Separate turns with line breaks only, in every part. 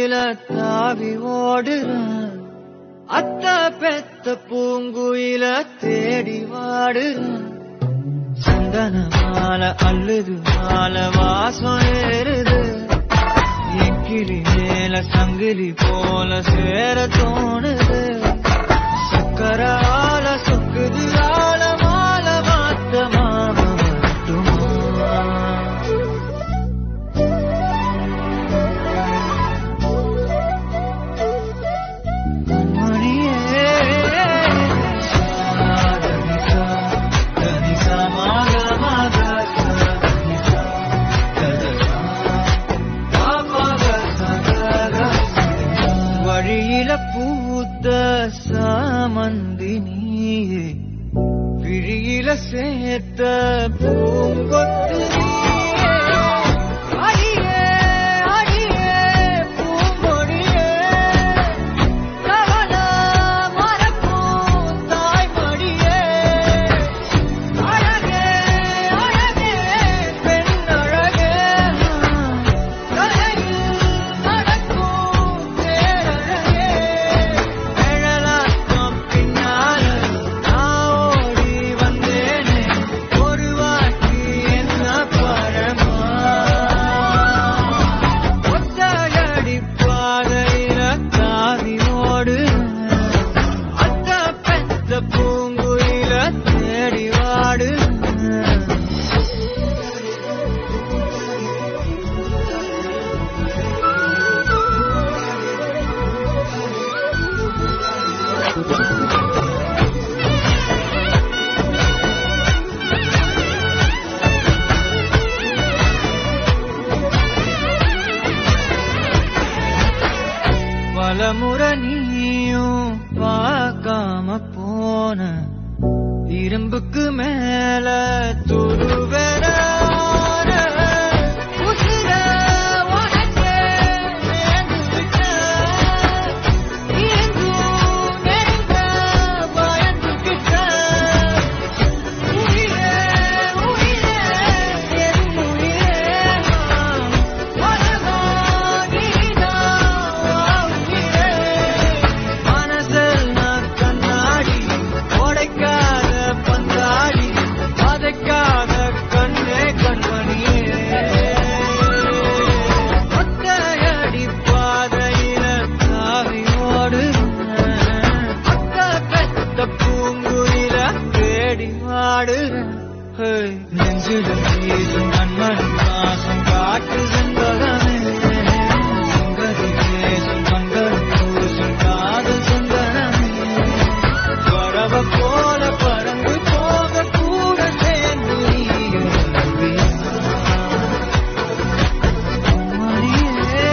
பூங்குயில தாவி ஓடுறேன் அத்த பெத்த பூங்குயில தேடி வாடுறேன் சந்தன மாலை அள்ளுது மாலை வாசம் ஏறுது என் கிளி மேல சங்கிலி போல சேர தோணுது சக்கர ஆல சொக்குது ஆல மால மாத்த மாம மட்டுமா மணியே சாதனிசா தனிசா மாக மாக சாதனிசா ததசா பாமாக சதக வழியில பூத்த சாமந்தி நீயே விழியில சேர்த்த பூங்கொத்து நீயே. அடியே, அடியே, பூங்கொடியே. கவல மறக்கும் தாய்மடியே. அழகே, அழகே, பெண் அழகே. கலையில் நடக்கும் பேரழகே. நிழலாட்டம் பின்னால நான் ஓடி வந்தேனே. ஒரு வாட்டி என்ன பரமா ஒத்தையடி பாதையில தாவி ஓடு அத்த பெத்த பூங்குயில தேடி வாடு பலமுறை நீயும் பார்க்காம போன இரும்புக்கு மேல துருவர மனசில் நான் கண்ணாடி உடைக்காத பந்தாடி பதைக்காத கண்ணே கண்மணியே ஒத்தையடி பாதையில தாவி ஓடுறேன் அத்த பெத்த பூங்குயில தேடி வாடுறேன் ஹேய், நெஞ்சில வீசும் நன்மணி வாசம் காட்டு செண்பகமே செங்கதி பேசும் கண்கள் பூசும் காதல் சுந்தரமே பறவை போல பறந்து போக கூட சேர்ந்து நீயும் வருவியா? மணியே,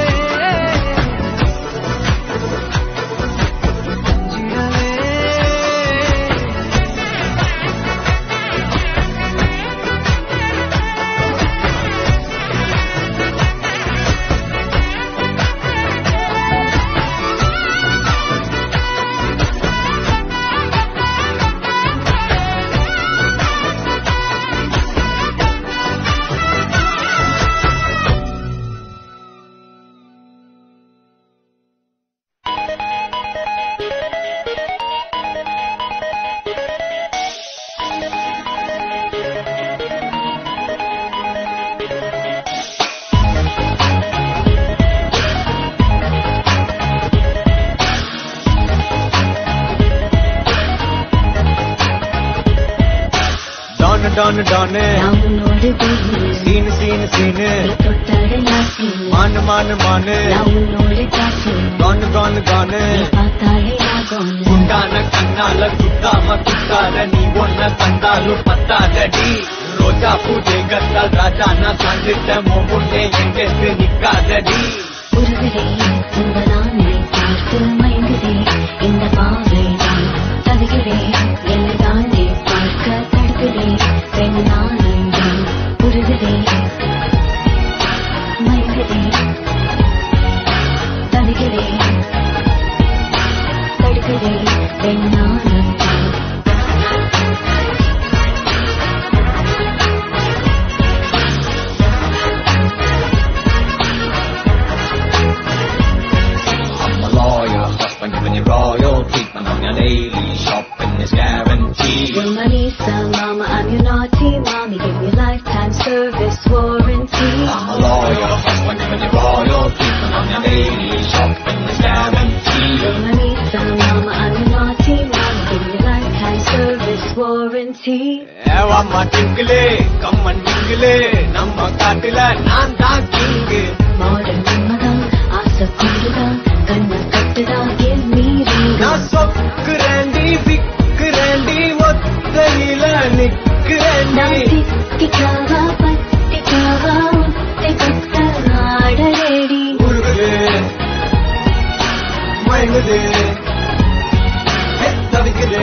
அஞ்சிடவே டான் டான் டானு
நான் உன்னோடு போகிறேன்
சீனு சீனு சீனு
நீ தொட்டாடலாம் சீனு
மானு மானு மானு
நான் உன்னோடு காற்று
கானு கானு கானு
நீ பார்த்தாலே ஆகும்
குண்டான கண்ணால குத்தாம குத்தாத நீ ஒன்ன கண்டாலும் பத்தாதடி ரோஜா பூஜை கத்தால் ராஜானா சாஞ்சிட்ட முன்னே எங்கெங்கு நிக்காதடி
உருகுதே உங்களானை பார்த்து மயங்குதே இந்த பாவை தான் தவிக்கிறே என்னை தானே பார்க்க தடுக்குதே பெண் நானே தான் உருகுதே மயங்குதே தவிக்கிறே தடுக்குதே பெண் நானே தான் warranty.
ஏவாமா டிங்கிளே கம்மன் டிங்கிளே நம்ம காட்டுல நான் தான் கிங்கு
மாடல் உண்மைதான் ஆசை கொண்டுதான் கண்ணை கட்டுதான் என் மீறி
நான் சொக்குறேண்டி விக்குறேண்டி ஒத்தையில நிக்கிறேண்டி
திக்காவா பத்திக்காவா உத்தை கொத்த ஆடலேடி
உருகுது மயங்குது ஹே, தவிக்குது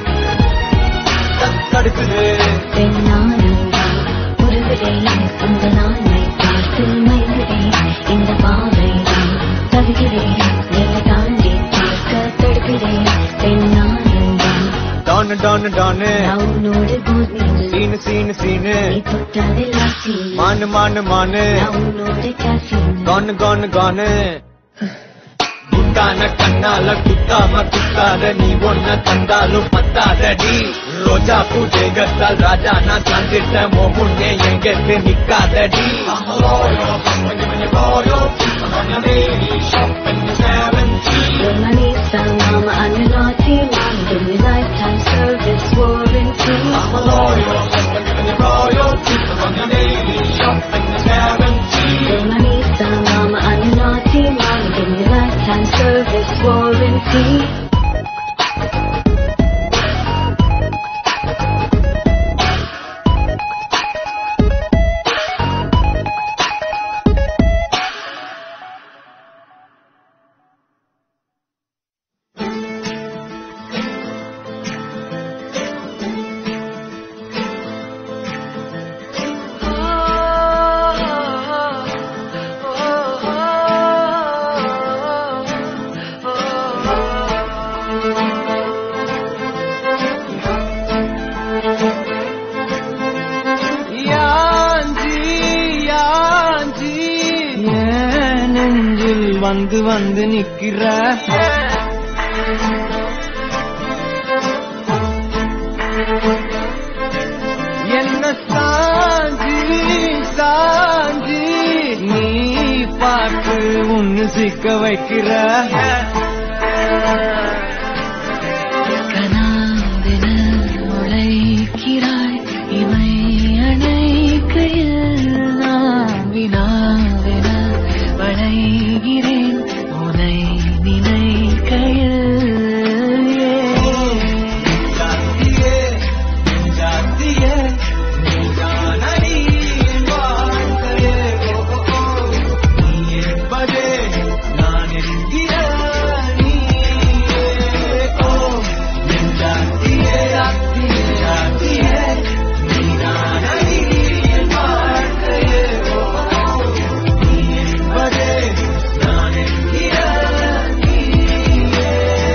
தடுக்குது
பெண்ணானந்தான் உருகுதே உங்க நானை பார்த்து மயங்குதே இந்த பாவைதான் தவிக்கிறேன் என்னை தாண்டி பார்க்க தடுக்கிறேன் பெண்ணானந்தான்
டானு டானு டானு
நான் உன்னோடு போது
சீனு சீனு சீனு
நீ தொட்டாதெல்லாம் சீ
மானு மானு மானு
நான் உன்னோடு காசின்
கானு கானு கானு குட்டான கண்ணால குத்தாம குத்தாத நீ ஒன்ன தந்தாலும் பத்தாதடி ரோஜா பூஜை கத்தால் ராஜா நான் தந்திட்ட முன்னே எங்கெத்து நிக்காதடி
Your money, son, mama, I'm a naughty mom. Give me lifetime service warranty. Your money, son, mama, I'm a naughty mom. Give me lifetime service warranty.
யாஞ்சி யாஞ்சி ஏன் நெஞ்சில் வந்து வந்து நிக்கிற என்ன சாஞ்சி சாஞ்சி நீ பார்த்து உன்னு சிக்க வைக்கிற
கனாவென உழைக்கிறாய் இமை அணைக்கையில் நான் வினாவென வளைகிறேன் உனை நினைக்கையில் ஏன்
ஜாத்தியே ஜாத்தியே நீதானடி என் வாழ்க்கையே ஓ, ஓ, ஓ. நீ என்பதே நான் என்கிற நீயே. ஓ, என் ஜாத்தியே ஜாத்தியே ஜாத்தியே நீதானடி என் வாழ்க்கையே ஓ, ஓ, ஓ. நீ என்பதே நான் என்கிற நீயே.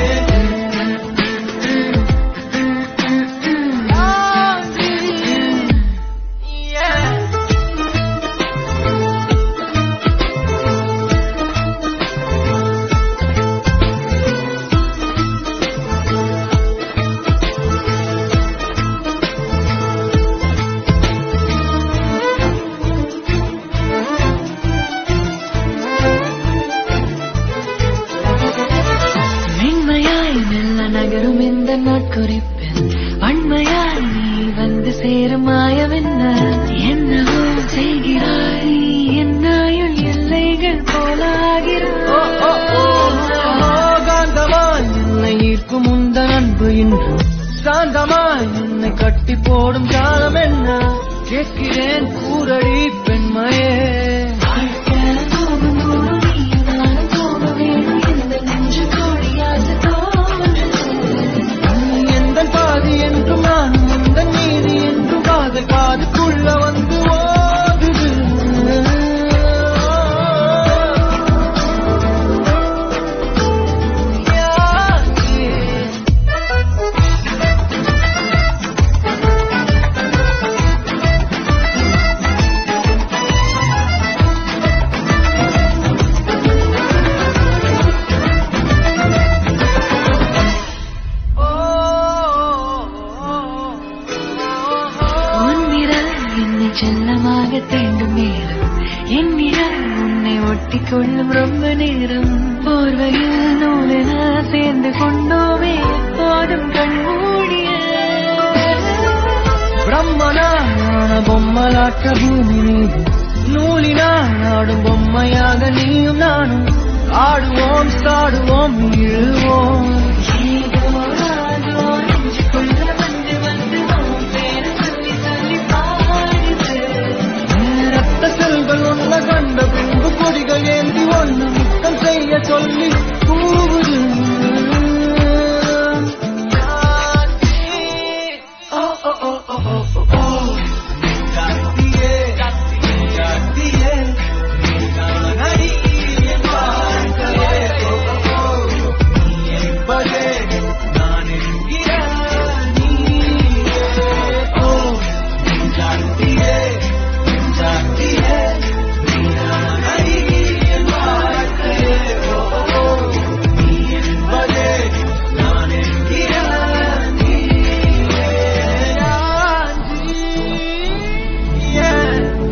மென்மையாய் மெல்ல நகரும் இந்த நாட்குறிப்பில் வன்மையாய் நீ வந்து சேரும் மாயவென்ன என்னவோ செய்கிறாய் நீ என்னாயுள் எல்லைகள் போலாகிறாய்
காந்தமாய் என்னை ஈர்க்கும் உந்த அன்பு இன்று சாந்தமாய் என்னை கட்டி போடும் காலம் என்ன கேட்கிறேன் கூரடி பெண்மையே நீ எந்த பாதி என்றும் நான் எந்த நீதி என்றும் காதல் காதுக்குள்ள வந்து ஓதுது யாரே
உன்னிரல் என்னை செல்லமாக தேடும் நேரம் என்னிடம் உன்னை ஒட்டி கொள்ளும் ரொம்ப நேரம் போர்வையில் நூலென சேர்ந்து கொண்டோமே போதும் கண்மூடிய
அம்மனான பொம்மலாட்ட பூமி மீது நூலினால் ஆடும் பொம்மையாக நீயும் நானும் ஆடுவோம் சாடுவோம் இழுவோம் ரத்த செல்கள் ஒன்ன கண்ட பின்பு கொடிகள் ஏந்தி ஒன்று முத்தம் செய்ய சொல்லி கூவுது ஓ ஓ ஓ ஓ ஓ ஓ ஓ காத்தியே காத்தியே நானடி என் வாழ்க்கையே ஓ ஓ ஓ நீ என்பதே நான் என்கிற நீயே ஓ காத்தியே காத்தியே நானடி என் வாழ்க்கையே ஓ ஓ நீ என்பதே நான் என்கிற நீயே Yeah.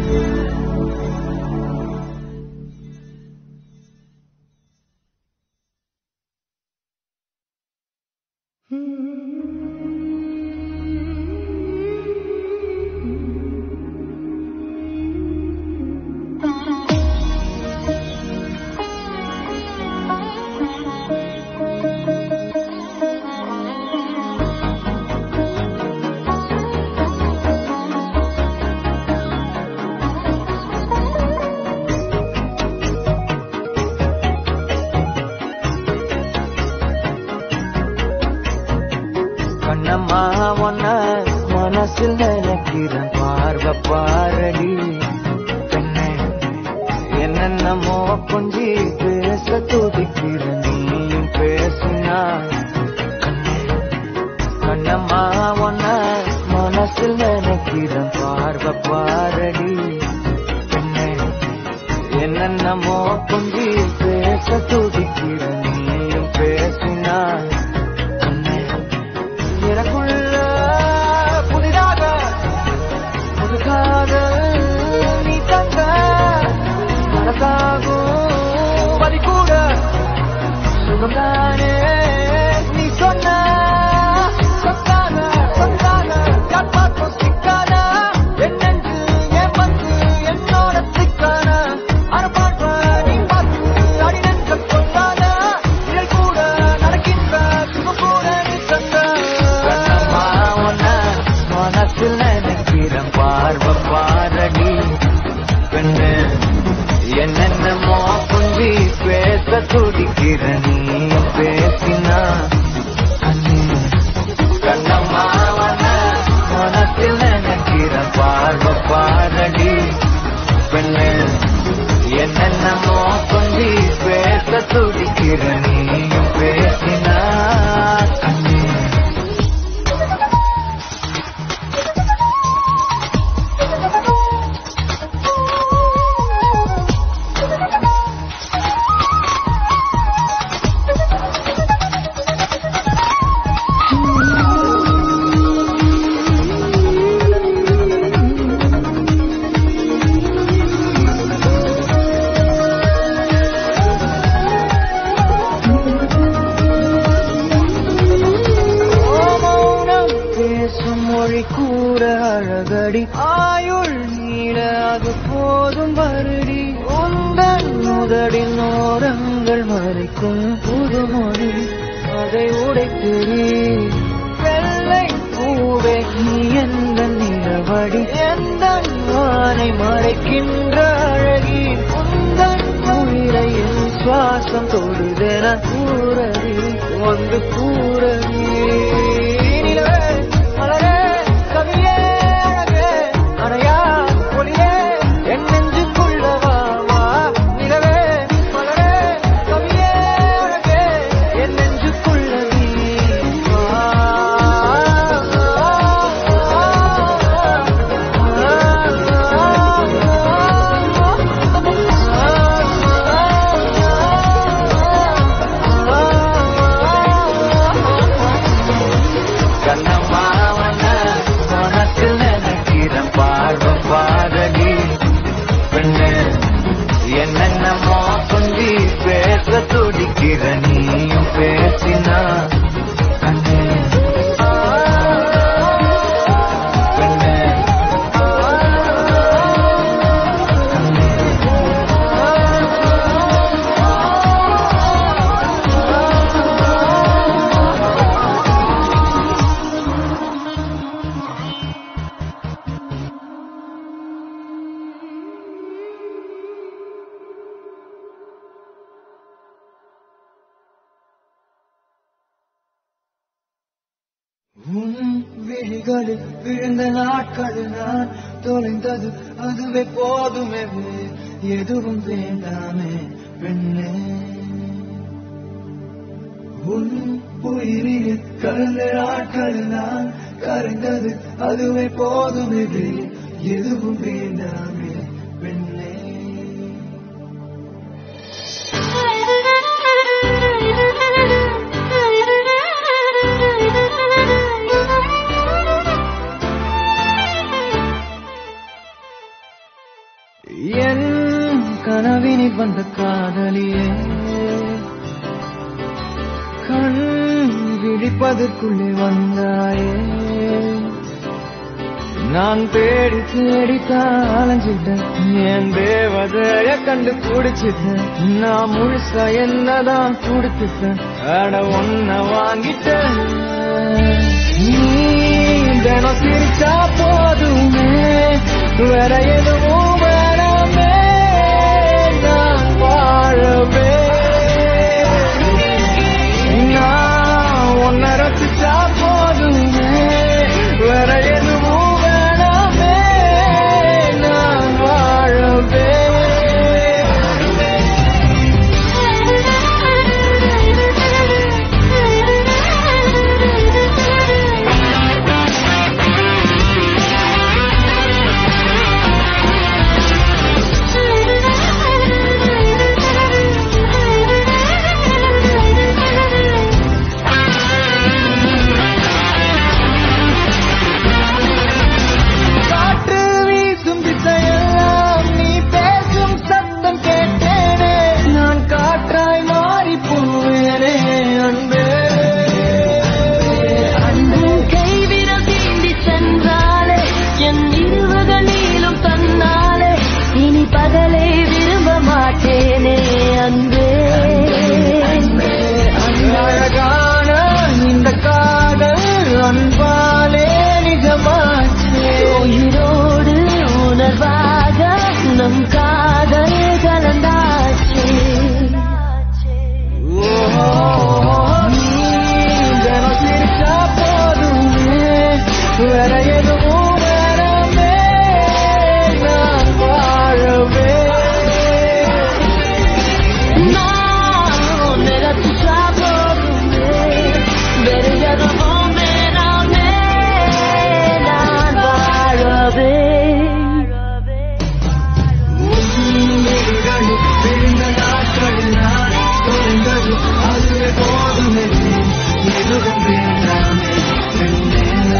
கண்ணம்மா ஒன்ன மனசில் நினைக்கிறேன் பார்வ பாரடி பெண்ணே என்னென்னமோ கொஞ்சி பேச துடிக்கிறேன் நீயும் பேசினா கண்ணே கண்ணம்மா ஒன்ன மனசில் நினைக்கிறேன் பார்வ பாரடி பெண்ணே என்னென்னமோ கொஞ்சி பேச துடிக்கிறேன் நீயும் பேசினா கண்ணே எனக்குள்ள புதிதாக புது காதல் நீ தங்க மனசாகும் வழி கூட சுகம்தானே நீ சொன்ன சொத்தான சொத்தான யார் பார்ப்போம் சிக்கான என் நெஞ்சு என் வந்து என்னோட சிக்கான அரை பார்ப்ப நீ பார்த்து அடி நெஞ்ச கொண்டான இதை கூட நடக்கின்ற சுகம் கூட நீ தந்த கண்ணம்மா உன்ன மனசில் நினைக்கிறேன் பார்வ பாரடி பெண்ணு என்னென்னமோ குஞ்சி பேச துடிக்கிற நீ பேசினா கண்ணு கண்ணம்மா உன்ன மனசில் நினைக்கிறேன் பார்வ பாரடி பெண்ணு என்னென்னமோ கொஞ்சி பேச துடிக்கிற நீ பேசினா கண்ணு மௌனம் பேசும் மொழி கூட அழகடி ஆயுள் நீள அது போதும் வருடி உந்தன் முதடின் ஓரங்கள் மறைக்கும் புதுமொழி அதை உடைத்தெறி வெள்ளை பூவே நீ எந்த நிலவடி எந்த வானை மறைக்கின்ற அழகி உந்தன் உயிரை என் சுவாசம் தொடுதென கூறடி வந்து கூறடி நிலவே மலரே கவியே அழகே அணையா ஒளியே என் நெஞ்சுக்குள்ள வா வா நிலவே மலரே கவியே அழகே என் நெஞ்சுக்குள்ள நீ வா குழிகளில் விழுந்த நாட்கள் நான் தொலைந்தது அதுவே போதுமே எதுவும் வேண்டாமே பெண்ணே உன் உயிரில் கலந்த நாட்கள் நான் கரைந்தது அதுவே போதுமே எதுவும் வேண்டாமே பெண்ணே என் கனவினில் வந்த காதலியே கண் விழிப்பதற்குள்ளே வந்தாயே நான் தேடி தேடி அலைஞ்சிட்டேன் என் தேவதைய கண்டு குடிச்சிட்டேன் நான் முழுசா என்னதான் கொடுத்துட்டேன் அட ஒன்ன வாங்கிட்டேன் நீ தினம் சிரிச்சா போதுமே வேற எதுவும் வேணாமே நான் வாழவே நான் உன்னை ரசிச்சா போதுமே வேற எதுவும் வேணாமே நான் வாழவே காற்று வீசும் திசையெல்லாம் நீ பேசும் சத்தம் கேட்டேனே நான் காற்றாய் மாறி போவேனே அன்பே
அன்பும் கைவிரல் தீண்டி சென்றாலே என் இருவகள் நீளும் தன்னாலே இனி பகலே விரும்ப மாட்டேனே அன்பே
அழகான இந்த காதல் அன்பாலே நிஜமாச்சே
உயிரோடு உணர்வாக நம் காதல் கலந்தாச்சே
நீ தினம் சிரிச்சா போதுமே வேற எதுவும் வேணாமே நான் வாழவே
நான் உன்னை ரசிச்சா போதுமே வேறு எதுவும் வேணாமே நான் வாழவே
விழுந்த நாட்கள் நான் தொலைந்தது அதுவே போதுமே எதுவும் வேண்டாமே பெண்ணே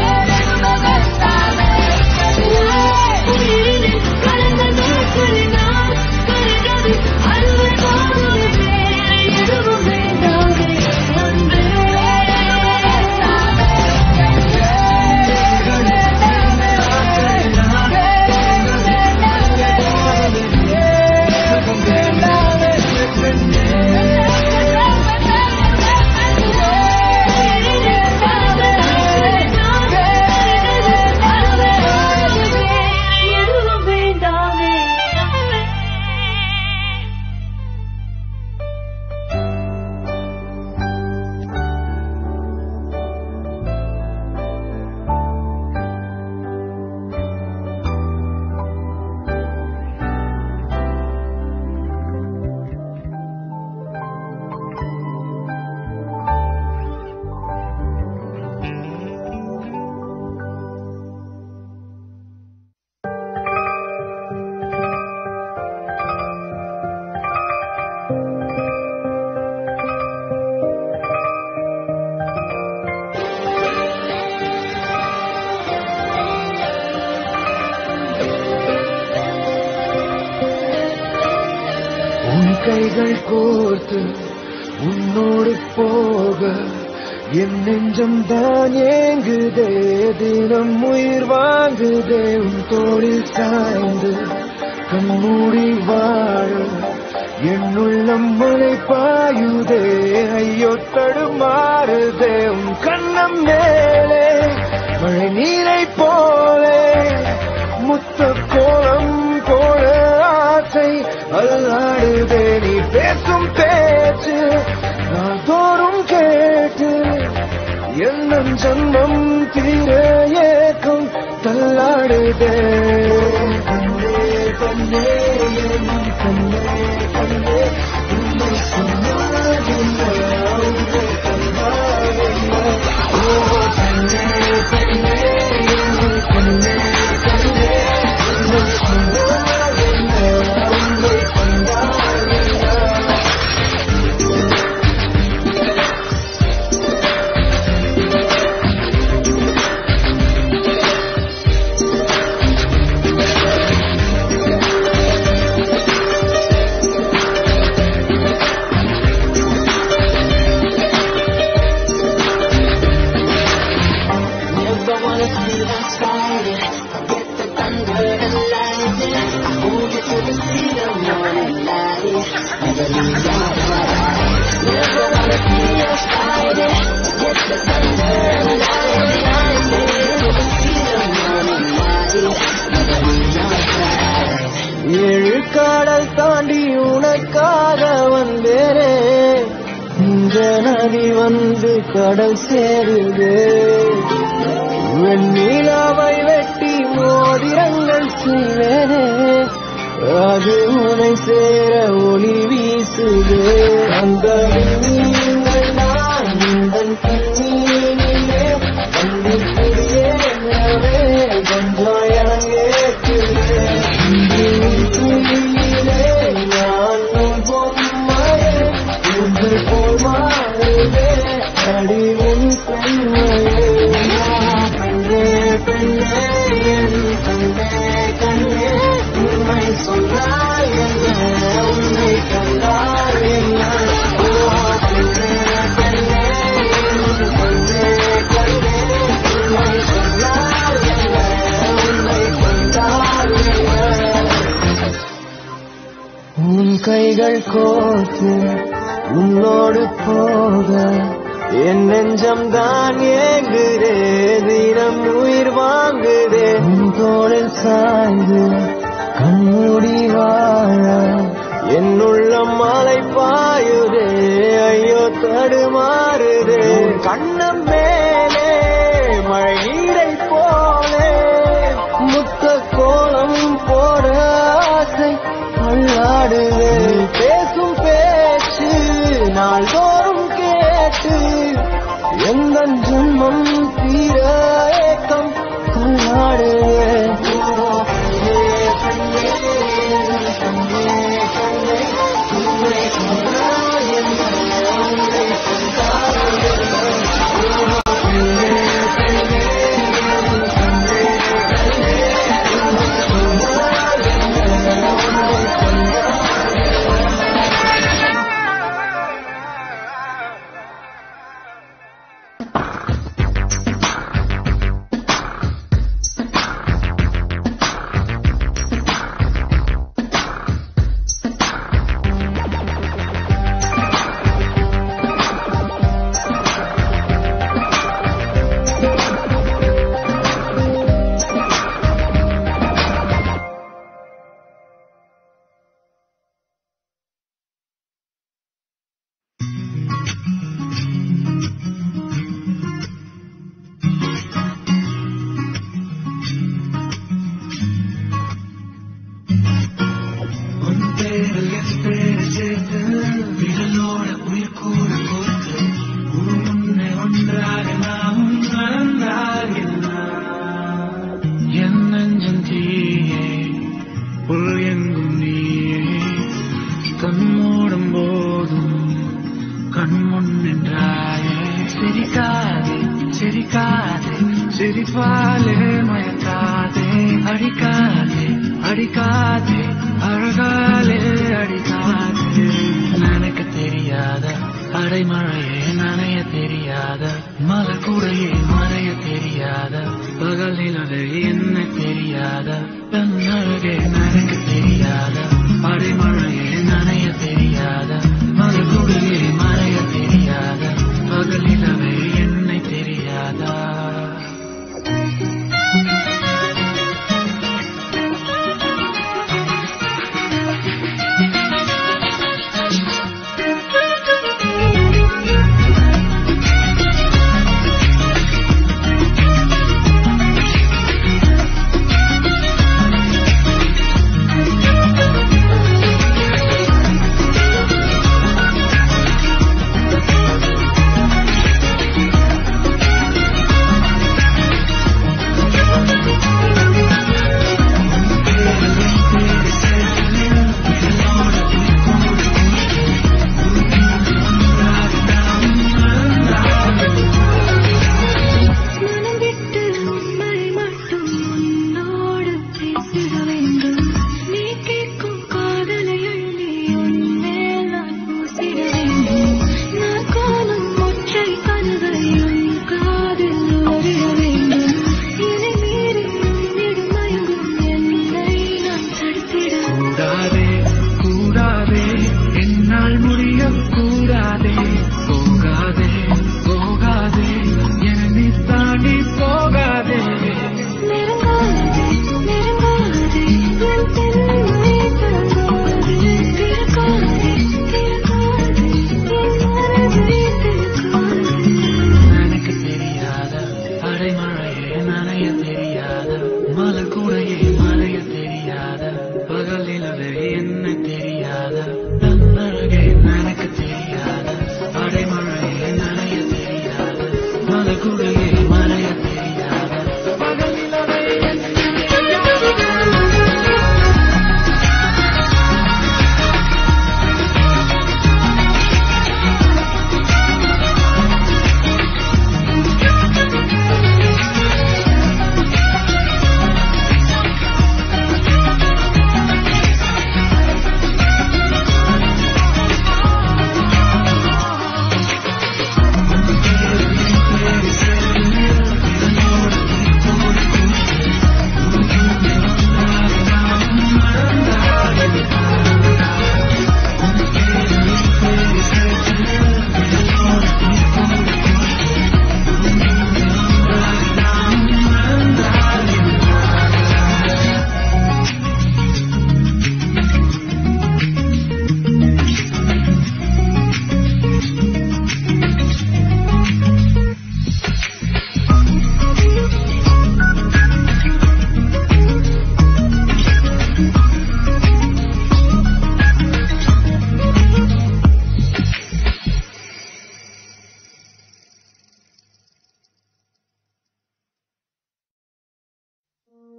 உன் கைகள் கோர்த்து உன்னோடு போக என் நெஞ்சம் தான் ஏங்குதே தினம் உயிர் வாங்குதே உன் தோளில் சாய்ந்து கண்மூடி வாழ என் உள்ளம் மலை பாயுதே ஐயோ தடுமாறுதே உன் கண்ணம் மேலே மழை நீரை போலே முத்த கோலம் போல ஆசை அல்லாடுதே நீ பேசும் பேச்சு நான் தோறும் கேட்டு என்ன ஜன்மம் தீர கொள்ளாதே கண்ணே கண்ணே என் கண்ணே கண்ணே உன்னை சொன்னால் என்ன உன்னை கண்டால் என்ன ஓ கண்ணே கண்ணே என் கண்ணே கண்ணே உன்னை சொன்னால் என்ன உன்னை கண்டால் என்ன
Never wanna see the spider. Forget the thunder and lightning. I hold you till you see the morning light. Never lose your fight. Never wanna see the spider. Forget the thunder and lightning. I hold you till you see the morning light. Never lose your fight.
ஏழு கடல் தாண்டி உனக்காக வந்தேனே இந்த நதி வந்து கடல் சேருது வெண்ணிலாவை வெட்டி மோதிரங்கள் செய்வேனே அது உனை சேர ஒளி வீசுது அந்த விண்மீன்கள் நான் உந்தன் கண்ணீரிலே வந்து குடியேறவே கொஞ்சம் இறங்கேற்கிறேன் துயிலே நான் உன் பொம்மையே உன்று போல் மாறுதே அடி உன் பெண்மையே பெண்ணே பெண்ணே என் கண்ணே கண்ணே உண்மை சொன்னால் என்ன உன்னை கண்டால் என்ன ஓ பெண்ணே பெண்ணே என் கண்ணே கண்ணே உண்மை சொன்னால் என்ன உன்னை கண்டால் என்ன உன் கைகள் கோர்த்து உன்னோடு போக என் நெஞ்சம் தான் ஏங்குதே தினம் உயிர் வாங்குதே உன் தோளில் சாய்ந்து கண்மூடி வாழ என் உள்ளம் மலை பாயுதே ஐயோ தடுமாறுதே உன் கண்ணம் மேலே மழை நீரை போலே முத்த கோலம் போட ஆசை அல்லாடுவே பேசும் பேச்சு நாள்தோறும் கேட்டு எந்த ஜென்மம் தீர ஏக்கம் கொண்டாடுவே
கண்மூடும் போதும் கண்முன் நின்றாயே சிரிக்காதே சிரிக்காதே சிரிப்பாலே மயக்காதே அடிக்காதே அடிக்காதே அழகாலே அடிக்காதே நினைக்க தெரியாத அடைமழையே நனைய தெரியாத மலர் கூடையே மறைய தெரியாத பகல் நிலவே என்ன தெரியாத தன் அழகே நினைக்க தெரியாத அடைமழையே நனைய தெரியாத மலர் கூடையே மறைய தெரியாத பகல் நிலவே என்னை தெரியாதா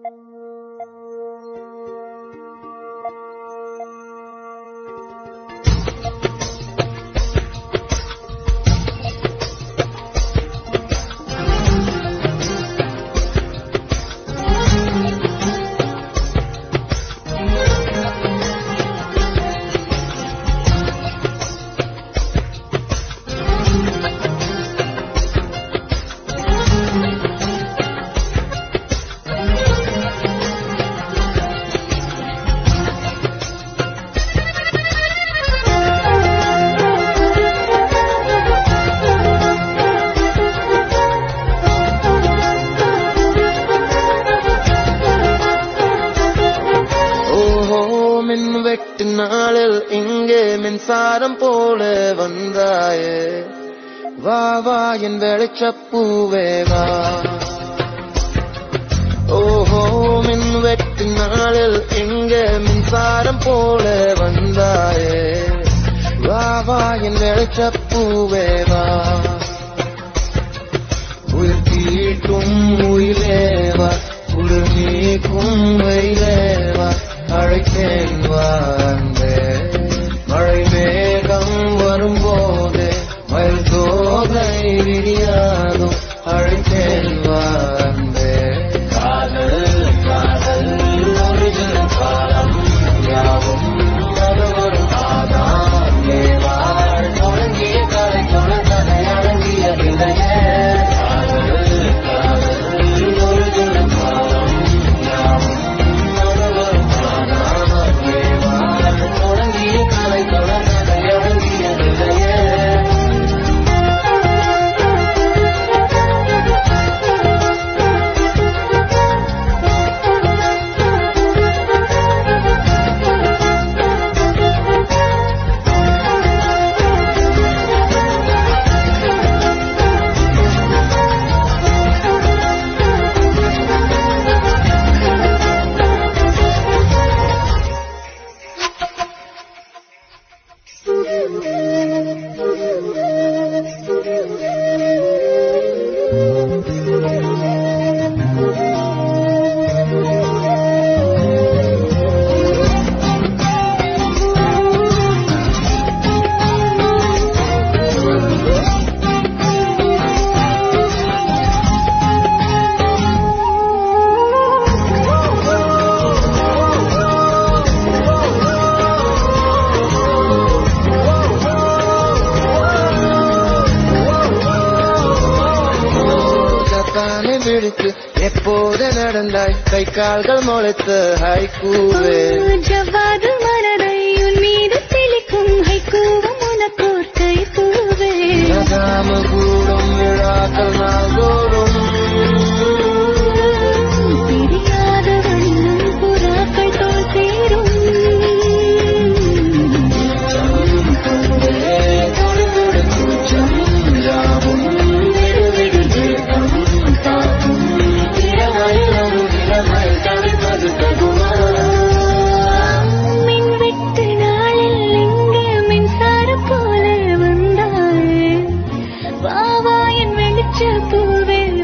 ஓஹோ மின் வெட்டு நாளில் இங்கே மின்சாரம் போல வந்தாயே வா வா என் வெளிச்சப்பூவே வா ஓஹோ மின் வெட்டு நாளில் இங்கே மின்சாரம் போல வந்தாயே வா வா என் வெளிச்சப்பூவே வா உயிர் தீட்டும் உயிலேவா உயிர் நீக்கும் வெயிலேவா அழைத்தேன் வாந்தே மழை மேகம் வரும்போது மயில் தோகை விடியாதும் அழைத்தேன் வாந்தே காதல் காதல் ஒரிஜினல் காலம் யாவும் அது ஒரு ஆதாம் ஏவாள் தொடங்கிய கலை தொடர்கதை அடங்கிய நிலையே காதல் காதல் ஒரிஜினல் காலம் யாவும் அது ஒரு ஆதாம் ஏவாள் தொடங்கிய கலை தொடர்கதை அடங்கிய நிலையே ஜப்பானை விடுத்து எப்போது நடந்தாய் கை கால்கள் முளைத்து ஹைக்கூவே
ஜவ்வாது மலரை உன் மீது தெளிக்கும் ஹைக்கூவம் உனக்கோர் கை பூவே
நகாம கூடும் விழாக்கள் நாள்தோறும்
பிரியாத வண்ணம் புறாக்கள் தோல் சேரும் மின் வெட்டு நாளில் இங்கே மின்சாரம் போல வந்தாயே வா வா என் வெளிச்ச பூவே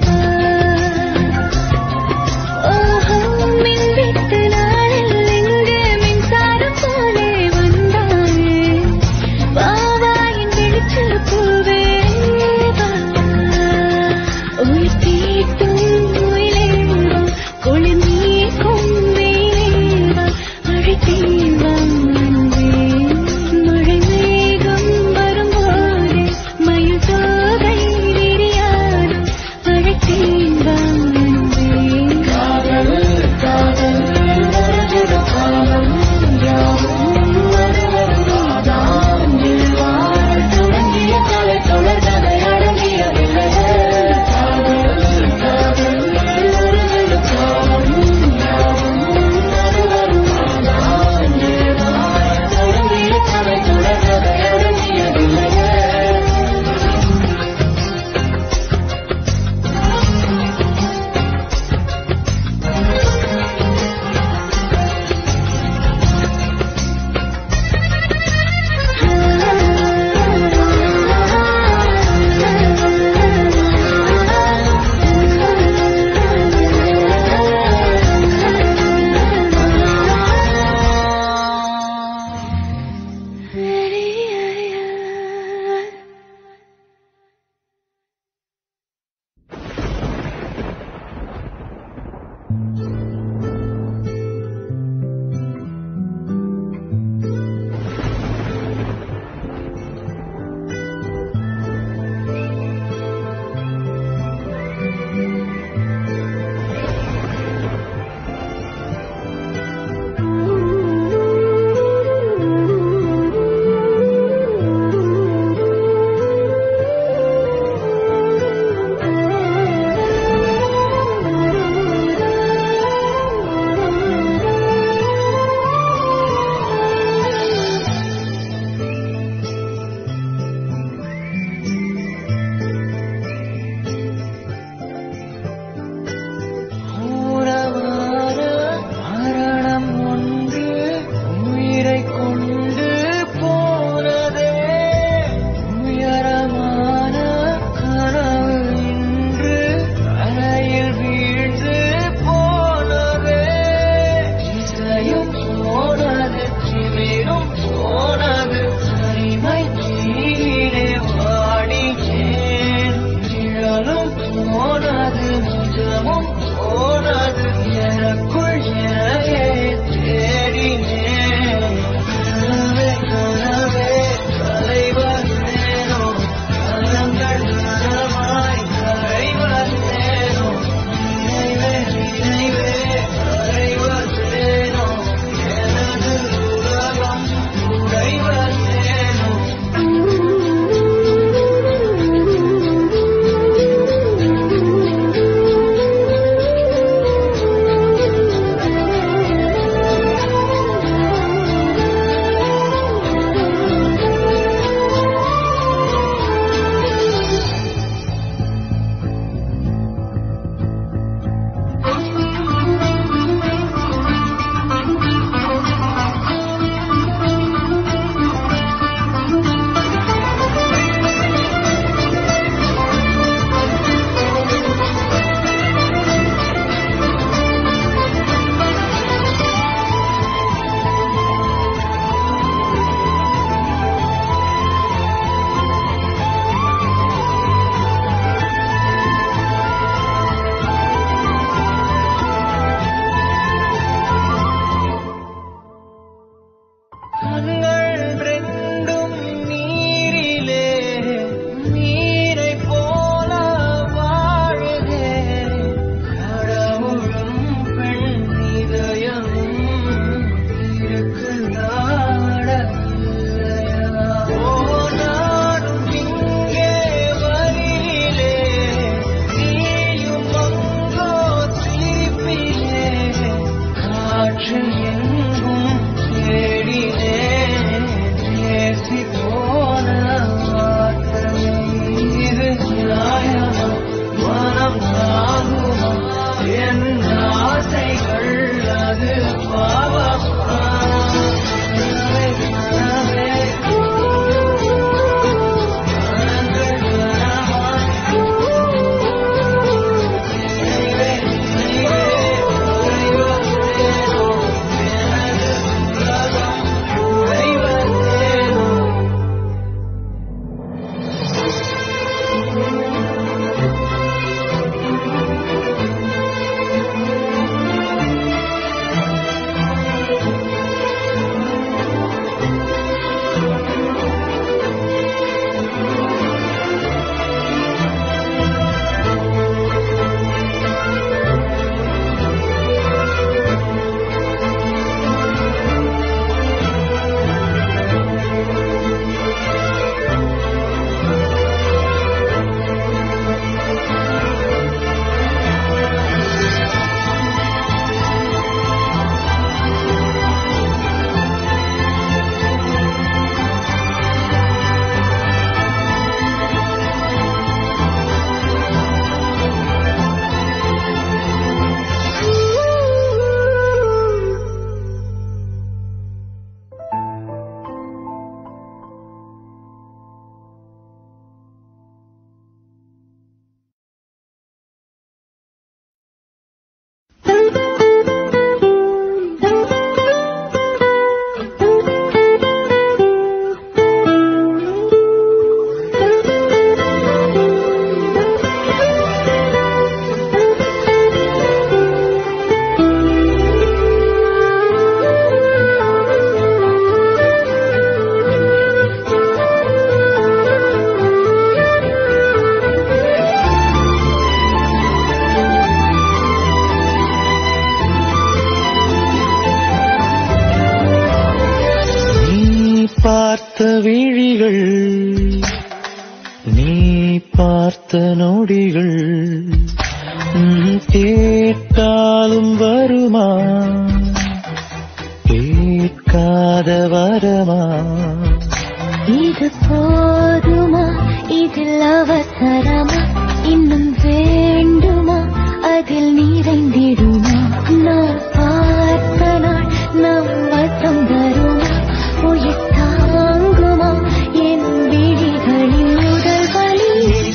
காற்று எங்கும் தேடினேன் பேசி போன வார்த்தை இது நியாயமா மனம் தாங்குமா என் ஆசைகள் அது பாவமா
நீ பார்த்த விழிகள் நீ பார்த்த நொடிகள் உம், கேட்டாலும் வருமா கேட்காத வரமா
இது போதுமா இதில் அவசரமா இன்னும் வேண்டுமா அதில் நிறைந்திடுமா நான் பார்த்த நாள் நம் வசம் வருமா உயிர் தாங்குமா என் விழிகளின் முதல் வழி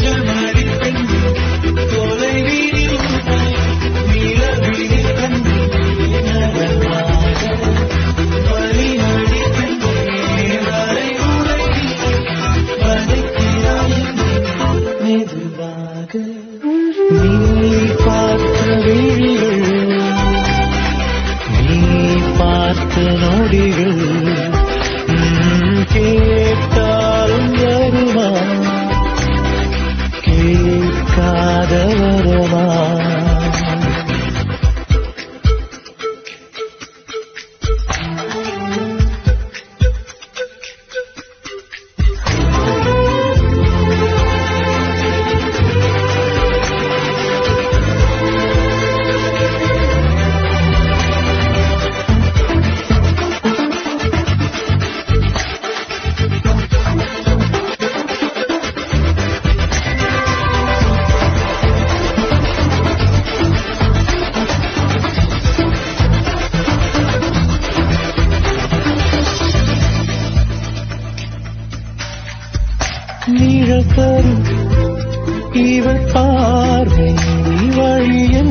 மெதுவாக நீ பார்த்த விழிகள் நீ பார்த்த நொடிகள் உம், கேட்டாலும் வருமா கேட்காத வரமா நிழல் தரும் இவள் பார்வை வழியில்